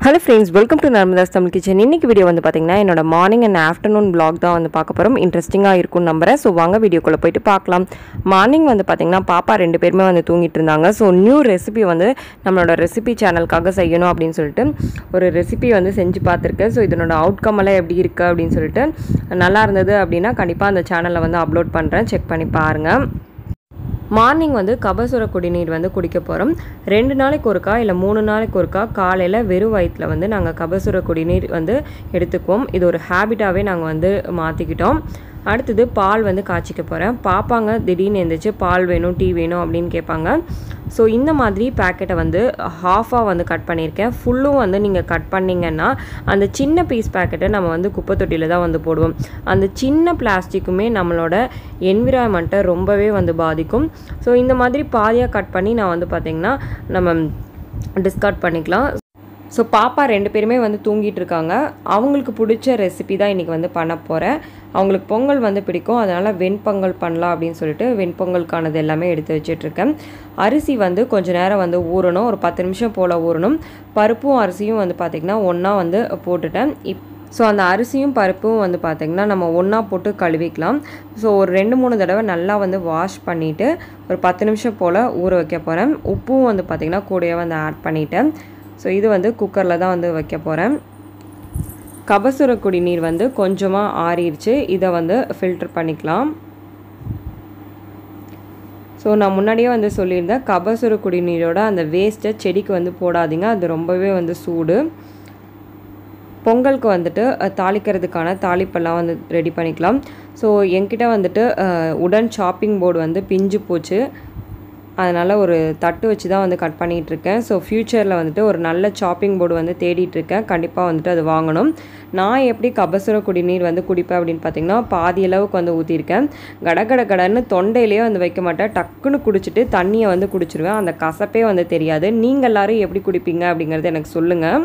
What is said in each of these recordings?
hello friends welcome to Narmada's Tamil kitchen இன்னைக்கு video வந்து பார்த்தீங்கன்னா என்னோட மார்னிங் அண்ட் ஆஃப்டர்நூன் vlog தான் வந்து பார்க்க போகிறோம் இன்ட்ரெஸ்டிங்காக இருக்கும்னு நம்புறேன் ஸோ வாங்க வீடியோக்குள்ளே போயிட்டு பார்க்கலாம் மார்னிங் வந்து பார்த்தீங்கன்னா பாப்பா ரெண்டு பேருமே வந்து தூங்கிட்டு இருந்தாங்க ஸோ நியூ ரெசிபி வந்து நம்மளோட ரெசிபி சேனலுக்காக செய்யணும் அப்படின்னு சொல்லிட்டு ஒரு ரெசிபி வந்து செஞ்சு பார்த்துருக்கேன் ஸோ இதனோட அவுட்கம் எல்லாம் எப்படி இருக்குது அப்படின்னு சொல்லிட்டு நல்லா இருந்தது அப்படின்னா கண்டிப்பாக அந்த சேனலில் வந்து அப்லோட் பண்ணுறேன் செக் பண்ணி பாருங்கள் மார்னிங் வந்து கபசுர குடிநீர் வந்து குடிக்க போகிறோம் ரெண்டு நாளைக்கு ஒருக்கா இல்லை மூணு நாளைக்கு ஒருக்கா காலையில் வெறும் வயிற்றில் வந்து நாங்கள் கபசுர குடிநீர் வந்து எடுத்துக்குவோம் இது ஒரு ஹேபிட்டாகவே நாங்கள் வந்து மாற்றிக்கிட்டோம் அடுத்தது பால் வந்து காய்ச்சிக்க போகிறேன் பாப்பாங்க திடீர்னு எழுந்திரிச்சு பால் வேணும் டீ வேணும் அப்படின்னு கேட்பாங்க ஸோ இந்த மாதிரி பேக்கெட்டை வந்து ஹாஃபாக வந்து கட் பண்ணியிருக்கேன் ஃபுல்லும் வந்து நீங்கள் கட் பண்ணிங்கன்னா அந்த சின்ன பீஸ் பேக்கெட்டை நம்ம வந்து குப்பை தொட்டியில் தான் வந்து போடுவோம் அந்த சின்ன பிளாஸ்டிக்குமே நம்மளோட என்விரான்மெண்ட்டை ரொம்பவே வந்து பாதிக்கும் ஸோ இந்த மாதிரி பாதியாக கட் பண்ணி நான் வந்து பார்த்திங்கன்னா நம்ம டிஸ்கார்ட் பண்ணிக்கலாம் ஸோ பாப்பா ரெண்டு பேருமே வந்து தூங்கிட்டு இருக்காங்க அவங்களுக்கு பிடிச்ச ரெசிபி தான் இன்றைக்கி வந்து பண்ண போகிறேன் அவங்களுக்கு பொங்கல் வந்து பிடிக்கும் அதனால் வெண்பொங்கல் பண்ணலாம் அப்படின்னு சொல்லிட்டு வெண்பொங்கலுக்கானது எல்லாமே எடுத்து வச்சிட்ருக்கேன் அரிசி வந்து கொஞ்ச நேரம் வந்து ஊறணும் ஒரு பத்து நிமிஷம் போல் ஊறணும் பருப்பும் அரிசியும் வந்து பார்த்திங்கன்னா ஒன்றா வந்து போட்டுட்டேன் இப் ஸோ அந்த அரிசியும் பருப்பும் வந்து பார்த்திங்கன்னா நம்ம ஒன்றா போட்டு கழுவிக்கலாம் ஸோ ஒரு ரெண்டு மூணு தடவை நல்லா வந்து வாஷ் பண்ணிவிட்டு ஒரு பத்து நிமிஷம் போல் ஊற வைக்க போகிறேன் உப்பும் வந்து பார்த்திங்கன்னா கூடயே வந்து ஆட் பண்ணிட்டேன் ஸோ இது வந்து குக்கரில் தான் வந்து வைக்க போகிறேன் கபசுர குடிநீர் வந்து கொஞ்சமாக ஆறிடுச்சு இதை வந்து ஃபில்டர் பண்ணிக்கலாம் ஸோ நான் முன்னாடியே வந்து சொல்லியிருந்தேன் கபசுர குடிநீரோட அந்த வேஸ்ட்டை செடிக்கு வந்து போடாதீங்க அது ரொம்பவே வந்து சூடு பொங்கலுக்கு வந்துட்டு தாளிக்கிறதுக்கான தாளிப்பெல்லாம் வந்து ரெடி பண்ணிக்கலாம் ஸோ என்கிட்ட வந்துட்டு உடன் சாப்பிங் போர்டு வந்து பிஞ்சு போச்சு அதனால் ஒரு தட்டு வச்சு தான் வந்து கட் பண்ணிகிட்ருக்கேன் ஸோ ஃப்யூச்சரில் வந்துட்டு ஒரு நல்ல சாப்பிங் போர்டு வந்து தேடிட்டுருக்கேன் கண்டிப்பாக வந்துட்டு அது வாங்கணும் நான் எப்படி கபசுர குடிநீர் வந்து குடிப்பேன் அப்படின்னு பார்த்தீங்கன்னா பாதி அளவுக்கு வந்து ஊற்றிருக்கேன் கட கட கடன்னு தொண்டையிலேயே வந்து வைக்க மாட்டேன் டக்குன்னு குடிச்சிட்டு தண்ணியை வந்து குடிச்சிருவேன் அந்த கசப்பே வந்து தெரியாது நீங்கள் எல்லோரும் எப்படி குடிப்பீங்க அப்படிங்கிறது எனக்கு சொல்லுங்கள்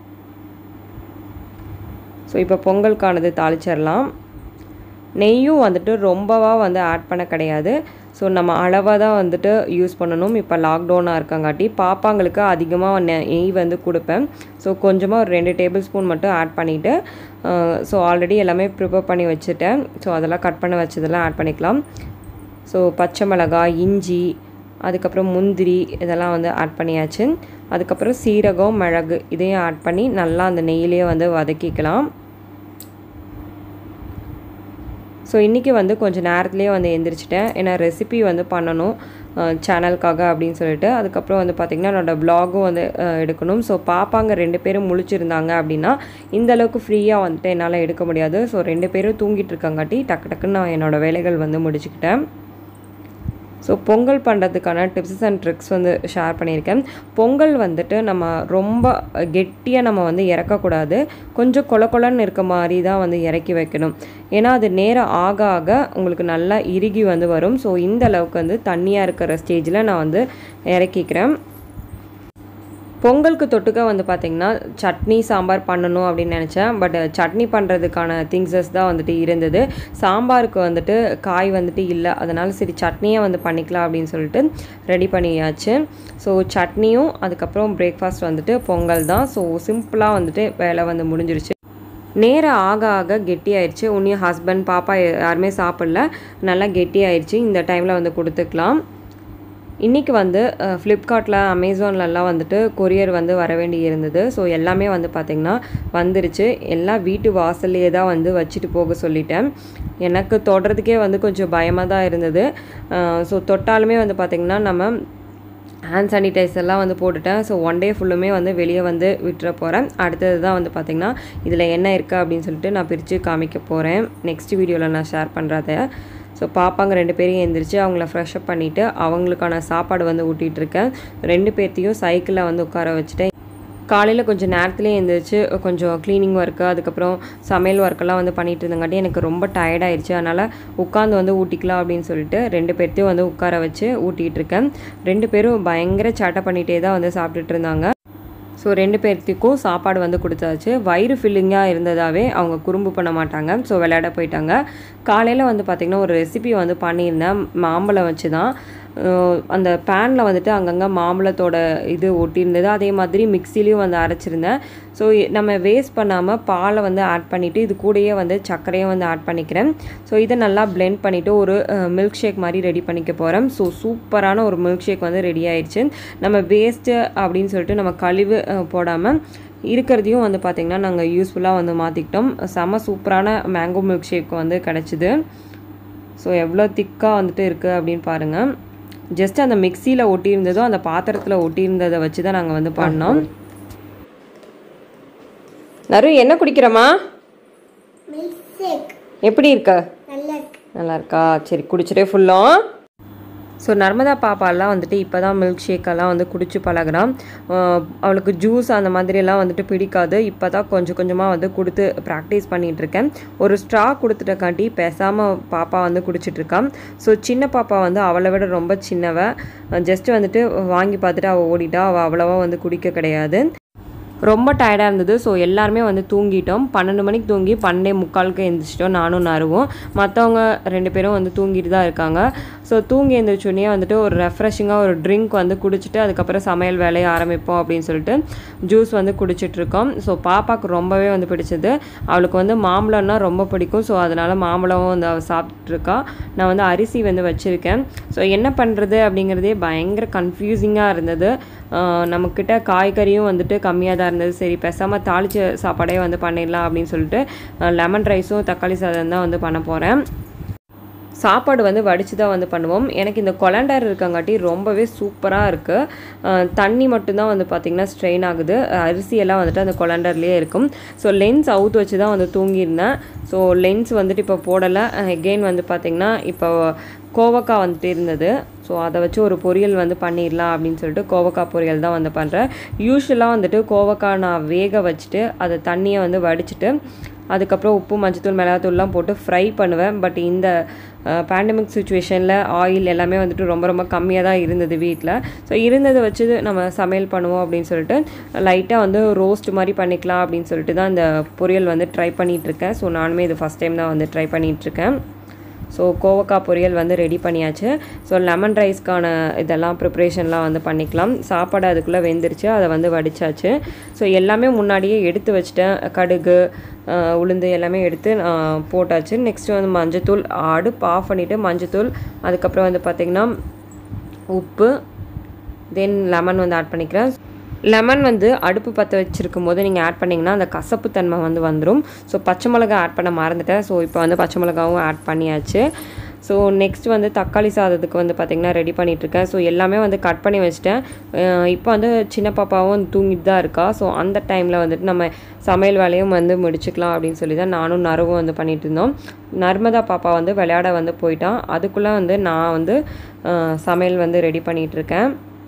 ஸோ இப்போ பொங்கலுக்கானது தாளிச்சிடலாம் நெய்யும் வந்துட்டு ரொம்பவா வந்து ஆட் பண்ண கிடையாது ஸோ நம்ம அளவாக தான் வந்துட்டு யூஸ் பண்ணணும் இப்போ லாக்டவுனாக இருக்கங்காட்டி பாப்பாங்களுக்கு அதிகமாக நெய் வந்து கொடுப்பேன் ஸோ கொஞ்சமாக ஒரு ரெண்டு டேபிள் ஸ்பூன் மட்டும் ஆட் பண்ணிவிட்டு ஸோ ஆல்ரெடி எல்லாமே ப்ரிப்பேர் பண்ணி வச்சுட்டேன் ஸோ அதெல்லாம் கட் பண்ண வச்சதெல்லாம் ஆட் பண்ணிக்கலாம் ஸோ பச்சை மிளகாய் இஞ்சி அதுக்கப்புறம் முந்திரி இதெல்லாம் வந்து ஆட் பண்ணியாச்சு அதுக்கப்புறம் சீரகம் மிளகு இதையும் ஆட் பண்ணி நல்லா அந்த நெய்யிலேயே வந்து வதக்கிக்கலாம் ஸோ இன்றைக்கி வந்து கொஞ்சம் நேரத்துலேயே வந்து எந்திரிச்சிட்டேன் ஏன்னா ரெசிபி வந்து பண்ணணும் சேனலுக்காக அப்படின்னு சொல்லிட்டு அதுக்கப்புறம் வந்து பார்த்திங்கன்னா என்னோடய ப்ளாகும் வந்து எடுக்கணும் ஸோ பாப்பாங்க ரெண்டு பேரும் முழிச்சிருந்தாங்க அப்படின்னா இந்த அளவுக்கு ஃப்ரீயாக வந்துட்டு என்னால் எடுக்க முடியாது ஸோ ரெண்டு பேரும் தூங்கிட்டு இருக்காங்காட்டி டக்கு டக்குன்னு நான் என்னோடய வேலைகள் வந்து முடிச்சுக்கிட்டேன் ஸோ பொங்கல் பண்ணுறதுக்கான டிப்ஸ் அண்ட் ட்ரிக்ஸ் வந்து ஷேர் பண்ணியிருக்கேன் பொங்கல் வந்துட்டு நம்ம ரொம்ப கெட்டியாக நம்ம வந்து இறக்கக்கூடாது கொஞ்சம் கொல கொலன்னு இருக்க மாதிரி தான் வந்து இறக்கி வைக்கணும் ஏன்னா அது நேரம் ஆக ஆக உங்களுக்கு நல்லா இறுகி வந்து வரும் ஸோ இந்த அளவுக்கு வந்து தண்ணியாக இருக்கிற ஸ்டேஜில் நான் வந்து இறக்கிக்கிறேன் பொங்கலுக்கு தொட்டுக்க வந்து பார்த்திங்கன்னா சட்னி சாம்பார் பண்ணணும் அப்படின்னு நினச்சேன் பட் சட்னி பண்ணுறதுக்கான திங்ஸஸ் தான் வந்துட்டு இருந்தது சாம்பாருக்கு வந்துட்டு காய் வந்துட்டு இல்லை அதனால் சரி சட்னியை வந்து பண்ணிக்கலாம் அப்படின்னு சொல்லிட்டு ரெடி பண்ணியாச்சு ஸோ சட்னியும் அதுக்கப்புறம் பிரேக்ஃபாஸ்ட் வந்துட்டு பொங்கல் தான் ஸோ சிம்பிளாக வந்துட்டு வேலை வந்து முடிஞ்சிருச்சு நேரம் ஆக ஆக கெட்டி ஆயிடுச்சு உன்னையும் ஹஸ்பண்ட் பாப்பா யாருமே சாப்பிடல நல்லா கெட்டி ஆயிடுச்சு இந்த டைமில் வந்து கொடுத்துக்கலாம் இன்றைக்கி வந்து ஃப்ளிப்கார்ட்டில் அமேசான்லலாம் வந்துட்டு கொரியர் வந்து வர வேண்டி இருந்தது ஸோ எல்லாமே வந்து பார்த்திங்கன்னா வந்துருச்சு எல்லாம் வீட்டு வாசல்லையே தான் வந்து வச்சுட்டு போக சொல்லிட்டேன் எனக்கு தொடுறதுக்கே வந்து கொஞ்சம் பயமாக தான் இருந்தது ஸோ தொட்டாலுமே வந்து பார்த்திங்கன்னா நம்ம ஹேண்ட் சானிடைசர்லாம் வந்து போட்டுட்டேன் ஸோ ஒன் டே ஃபுல்லுமே வந்து வெளியே வந்து விட்டுற போகிறேன் அடுத்தது தான் வந்து பார்த்திங்கன்னா இதில் என்ன இருக்குது அப்படின்னு சொல்லிட்டு நான் பிரித்து காமிக்க போகிறேன் நெக்ஸ்ட் வீடியோவில் நான் ஷேர் பண்ணுறத ஸோ பாப்பாங்க ரெண்டு பேரையும் எழுந்திரிச்சு அவங்கள ஃப்ரெஷ்அப் பண்ணிவிட்டு அவங்களுக்கான சாப்பாடு வந்து ஊட்டிகிட்ருக்கேன் ரெண்டு பேர்த்தையும் சைக்கிளில் வந்து உட்கார வச்சுட்டேன் காலையில் கொஞ்சம் நேரத்துலேயே எழுந்திரிச்சு கொஞ்சம் க்ளீனிங் ஒர்க்கு அதுக்கப்புறம் சமையல் ஒர்க்கெல்லாம் வந்து பண்ணிகிட்டு இருந்தங்காட்டி எனக்கு ரொம்ப டயர்டாயிடுச்சு அதனால் உட்காந்து வந்து ஊட்டிக்கலாம் அப்படின்னு சொல்லிட்டு ரெண்டு பேர்த்தையும் வந்து உட்கார வச்சு ஊட்டிகிட்டு இருக்கேன் ரெண்டு பேரும் பயங்கர சேட்டை பண்ணிகிட்டே தான் வந்து சாப்பிட்டுட்டு இருந்தாங்க ஸோ ரெண்டு பேர்த்துக்கும் சாப்பாடு வந்து கொடுத்தாச்சு வயிறு ஃபில்லிங்காக இருந்ததாகவே அவங்க குறும்பு பண்ண மாட்டாங்க ஸோ விளையாட போயிட்டாங்க காலையில் வந்து பார்த்திங்கன்னா ஒரு ரெசிபி வந்து பண்ணியிருந்தேன் மாம்பழம் வச்சு தான் அஹ், அந்த பேனில் வந்துட்டு அங்கங்கே மாம்பழத்தோட இது ஒட்டியிருந்தது அதே மாதிரி மிக்சிலையும் வந்து அரைச்சிருந்தேன் ஸோ நம்ம வேஸ்ட் பண்ணாமல் பாலை வந்து ஆட் பண்ணிவிட்டு இது கூடயே வந்து சர்க்கரையும் வந்து ஆட் பண்ணிக்கிறேன் ஸோ இதை நல்லா blend பண்ணிவிட்டு ஒரு மில்க் ஷேக் மாதிரி ரெடி பண்ணிக்க போகிறேன் ஸோ சூப்பரான ஒரு மில்க் ஷேக் வந்து ரெடி ஆயிடுச்சு நம்ம வேஸ்ட்டு அப்படின்னு சொல்லிட்டு நம்ம கழிவு போடாமல் இருக்கிறதையும் வந்து பார்த்திங்கன்னா நாங்கள் யூஸ்ஃபுல்லாக வந்து மாற்றிக்கிட்டோம் செம சூப்பரான மேங்கோ மில்க் ஷேக் வந்து கிடச்சிது ஸோ எவ்வளோ திக்காக வந்துட்டு இருக்குது அப்படின்னு பாருங்கள் ஜஸ்ட் அந்த மிக்சியில் ஒட்டியிருந்ததோ அந்த பாத்திரத்தில் ஒட்டியிருந்ததை வச்சு தான் நாங்கள் வந்து பண்ணோம் நரு என்ன குடிக்கிறோமா மில்க் ஷேக் எப்படி இருக்க நல்லா இருக்கு நல்லா இருக்கா சரி குடிச்சிட்டே ஃபுல்லும் ஸோ நர்மதா பாப்பாலாம் வந்துட்டு இப்போ தான் மில்க் ஷேக்கெல்லாம் வந்து குடிச்சு பழகுறான் ஆஹ் அவளுக்கு ஜூஸ் அந்த மாதிரியெல்லாம் வந்துட்டு பிடிக்காது இப்போ தான் கொஞ்சம் கொஞ்சமாக வந்து கொடுத்து ப்ராக்டிஸ் பண்ணிகிட்டு இருக்கேன் ஒரு ஸ்ட்ரா கொடுத்துட்டக்காட்டி பேசாமல் பாப்பா வந்து குடிச்சிட்டு இருக்கான் ஸோ சின்ன பாப்பா வந்து அவளை விட ரொம்ப சின்னவ ஜஸ்ட் வந்துட்டு வாங்கி பார்த்துட்டு அவள் ஓடிட்டா அவள் அவ்வளோவா வந்து குடிக்க கிடையாது ரொம்ப டயர்டாக இருந்தது ஸோ எல்லாருமே வந்து தூங்கிட்டோம் பன்னெண்டு மணிக்கு தூங்கி பன்னெண்டே முக்காலுக்கு எழுந்திரிச்சிட்டோம் நானும் நருவும் மற்றவங்க ரெண்டு பேரும் வந்து தூங்கிட்டு தான் இருக்காங்க ஸோ தூங்கி எழுந்திரிச்சோடனே வந்துட்டு ஒரு ரெஃப்ரெஷிங்காக ஒரு ட்ரிங்க் வந்து குடிச்சிட்டு அதுக்கப்புறம் சமையல் வேலையை ஆரம்பிப்போம் அப்படின்னு சொல்லிட்டு ஜூஸ் வந்து குடிச்சிட்டு இருக்கோம் ஸோ பாப்பாவுக்கு ரொம்பவே வந்து பிடிச்சது அவளுக்கு வந்து மாம்பழம்னா ரொம்ப பிடிக்கும் ஸோ அதனால் மாம்பழம் வந்து அவள் சாப்பிட்ருக்கா நான் வந்து அரிசி வந்து வச்சுருக்கேன் ஸோ என்ன பண்ணுறது அப்படிங்கிறதே பயங்கர கன்ஃபியூசிங்காக இருந்தது ஆஹ் நம்மக்கிட்ட காய்கறியும் வந்துட்டு கம்மியாக தான் இருந்தது சரி பேசாமல் தாளிச்ச சாப்பாடே வந்து பண்ணிடலாம் அப்படின்னு சொல்லிட்டு லெமன் ரைஸும் தக்காளி சாதம் தான் வந்து பண்ண போகிறேன் சாப்பாடு வந்து வடித்து தான் வந்து பண்ணுவோம் எனக்கு இந்த கொலண்டர் இருக்கங்காட்டி ரொம்பவே சூப்பராக இருக்குது தண்ணி மட்டும்தான் வந்து பார்த்திங்கன்னா ஸ்ட்ரெயின் ஆகுது அரிசியெல்லாம் வந்துட்டு அந்த கொலண்டர்லேயே இருக்கும் ஸோ லென்ஸ் அவுத்து வச்சு தான் வந்து தூங்கியிருந்தேன் ஸோ லென்ஸ் வந்துட்டு இப்போ போடலை எகெயின் வந்து பார்த்திங்கன்னா இப்போ கோவக்காய் வந்துட்டு இருந்தது ஸோ அதை வச்சு ஒரு பொரியல் வந்து பண்ணிடலாம் அப்படின்னு சொல்லிட்டு கோவக்காய் பொரியல் தான் வந்து பண்ணுறேன் யூஸ்வலாக வந்துட்டு கோவக்காய் நான் வேக வச்சுட்டு அதை தண்ணியை வந்து வடிச்சிட்டு அதுக்கப்புறம் உப்பு மஞ்சத்தூள் மிளகாத்தூள்லாம் போட்டு ஃப்ரை பண்ணுவேன் பட் இந்த பேண்டமிக் சுச்சுவேஷனில் ஆயில் எல்லாமே வந்துட்டு ரொம்ப ரொம்ப கம்மியாக தான் இருந்தது வீட்டில் ஸோ இருந்ததை வச்சு நம்ம சமையல் பண்ணுவோம் அப்படின்னு சொல்லிட்டு லைட்டாக வந்து ரோஸ்ட் மாதிரி பண்ணிக்கலாம் அப்படின்னு சொல்லிட்டு தான் இந்த பொரியல் வந்து ட்ரை பண்ணிகிட்ருக்கேன் ஸோ நானுமே இது ஃபஸ்ட் டைம் தான் வந்து ட்ரை பண்ணிகிட்ருக்கேன் ஸோ கோவக்காய் பொரியல் வந்து ரெடி பண்ணியாச்சு ஸோ லெமன் ரைஸ்க்கான இதெல்லாம் ப்ரிப்ரேஷன்லாம் வந்து பண்ணிக்கலாம் சாப்பாடு அதுக்குள்ளே வெந்துருச்சு அதை வந்து வடிச்சாச்சு ஸோ எல்லாமே முன்னாடியே எடுத்து வச்சிட்டேன் கடுகு ஆஹ், உளுந்து எல்லாமே எடுத்து நான் போட்டாச்சு நெக்ஸ்ட்டு வந்து மஞ்சத்தூள் அடுப்பு ஆஃப் பண்ணிவிட்டு மஞ்சத்தூள் அதுக்கப்புறம் வந்து பார்த்திங்கன்னா உப்பு தென் லெமன் வந்து ஆட் பண்ணிக்கிறேன் லெமன் வந்து அடுப்பு பற்ற வச்சிருக்கும் போது நீங்கள் ஆட் பண்ணிங்கன்னா அந்த கசப்பு தன்மை வந்து வந்துடும் ஸோ பச்சை மிளகா ஆட் பண்ண மறந்துட்டேன் ஸோ இப்போ வந்து பச்சை மிளகாவும் ஆட் பண்ணியாச்சு ஸோ நெக்ஸ்ட் வந்து தக்காளி சாதத்துக்கு வந்து பார்த்திங்கன்னா ரெடி பண்ணிகிட்ருக்கேன் ஸோ எல்லாமே வந்து கட் பண்ணி வச்சுட்டேன் அஹ் இப்போ வந்து சின்ன பாப்பாவும் தூங்கிட்டு தான் இருக்கா ஸோ அந்த டைமில் வந்துட்டு நம்ம சமையல் வேலையும் வந்து முடிச்சுக்கலாம் அப்படின்னு சொல்லி தான் நானும் நறுவும் வந்து பண்ணிட்டு இருந்தோம் நர்மதா பாப்பா வந்து விளையாட வந்து போயிட்டான் அதுக்குள்ளே வந்து நான் வந்து அஹ் சமையல் வந்து ரெடி பண்ணிகிட்ருக்கேன்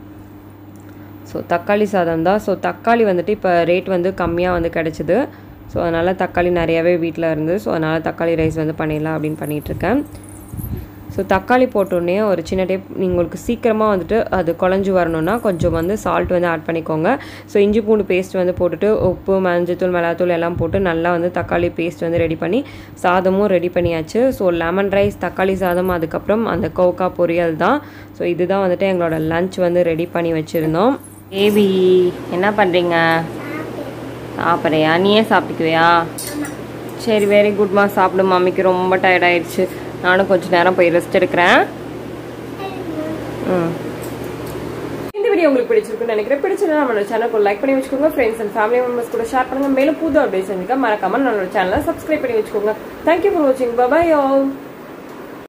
ஸோ தக்காளி சாதம் தான் ஸோ தக்காளி வந்துட்டு இப்போ ரேட் வந்து கம்மியாக வந்து கிடச்சிது ஸோ அதனால் தக்காளி நிறையாவே வீட்டில் இருந்து ஸோ அதனால் தக்காளி ரைஸ் வந்து பண்ணிடலாம் அப்படின்னு பண்ணிகிட்ருக்கேன் ஸோ தக்காளி போட்டோடனே ஒரு சின்ன டேப் உங்களுக்கு சீக்கிரமாக வந்துட்டு அது குழஞ்சி வரணும்னா கொஞ்சம் வந்து சால்ட் வந்து ஆட் பண்ணிக்கோங்க ஸோ இஞ்சி பூண்டு பேஸ்ட் வந்து போட்டுட்டு உப்பு மஞ்சத்தூள் மிளகாத்தூள் எல்லாம் போட்டு நல்லா வந்து தக்காளி பேஸ்ட் வந்து ரெடி பண்ணி சாதமும் ரெடி பண்ணியாச்சு ஸோ லெமன் ரைஸ் தக்காளி சாதம் அதுக்கப்புறம் அந்த கோக்கா பொரியல் தான் ஸோ இதுதான் வந்துட்டு எங்களோட லஞ்ச் வந்து ரெடி பண்ணி வச்சுருந்தோம் ஏபி என்ன பண்ணுறீங்க சாப்பிட்றியா நீயே சாப்பிட்டுக்குவியா சரி வெரி குட்மா சாப்பிடு மம்மிக்கு ரொம்ப டயர்ட் ஆயிடுச்சு நானும் கொஞ்ச நேரம் போய் ரெஸ்ட் எடுக்கிறேன் ம் இந்த வீடியோ உங்களுக்கு பிடிச்சிருக்குன்னு நினைக்கிறேன் பிடிச்சிருந்தா நம்மளோட சேனலுக்கு லைக் பண்ணி வச்சுக்கோங்க ஃப்ரெண்ட்ஸ் அண்ட் ஃபேமிலி மெம்பர்ஸ் கூட ஷேர் பண்ணுங்க மேலும் புது அப்டேட்ஸ் எனக்கு மறக்காம நம்மளோட சேனலை சப்ஸ்கிரைப் பண்ணி வச்சுக்கோங்க தேங்க்யூ ஃபார் வாட்சிங் பபாய் ஆல்